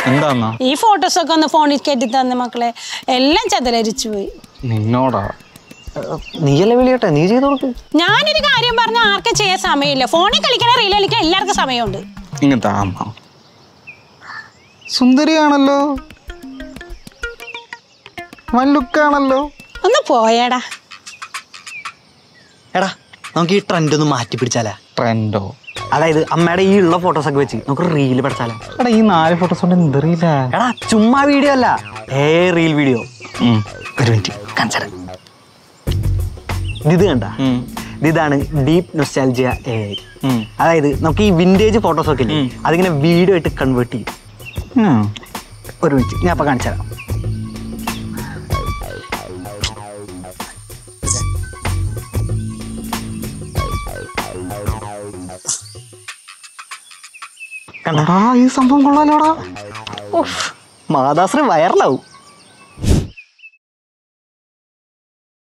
എന്താന്നാ ഈ ഫോട്ടോസൊക്കെ ഒന്ന് ഫോണിൽ കയറ്റി തന്നെ മക്കളെ എല്ലാം ചതലരിച്ചു പോയി നിന്നോടാ നീയല്ലേ വിളിയട്ടെ നീ ചെയ്ത് കൊടുക്ക് ഞാനൊരു കാര്യം പറഞ്ഞ ആർക്കും ചെയ്യാൻ സമയമില്ല ഫോണിൽ കളിക്കണ റീൽ കളിക്കാൻ എല്ലാവർക്കും സമയമുണ്ട് ഇങ്ങനത്തെ അമ്മ സുന്ദരിയാണല്ലോ വൻ ലുക്കാണല്ലോ ഒന്ന് പോയേടാ എടാ നമുക്ക് ഈ ട്രെൻഡ് ഒന്ന് മാറ്റി പിടിച്ചാലേ ട്രെൻഡോ അതായത് അമ്മയുടെ ഈ ഉള്ള ഫോട്ടോസ് ഒക്കെ വെച്ച് നമുക്ക് റീല് പഠിച്ചാലേ എടാ ഈ നാല് ഫോട്ടോസ് കൊണ്ട് എന്തറിയില്ല എടാ ചുമ്മാ വീഡിയോ അല്ല ഏ റീൽ വീഡിയോ ഒരു മിനിറ്റ് കാണിച്ചാൽ ഇത് കണ്ട ഇതാണ് ഡീപ് നൊസ്റ്റാലജിയ എ അതായത് നമുക്ക് ഈ വിന്റേജ് ഫോട്ടോസ് ഒക്കെ ഇല്ലേ അതിങ്ങനെ വീഡിയോ ആയിട്ട് കൺവേർട്ട് ചെയ്യും ഒരു മിനിറ്റ് ഞാൻ അപ്പൊ കാണിച്ചു തരാം കണ്ടോ ഈ സംഭവം കൊള്ളാലോടാ മാതാശ്രീ വൈറലാവും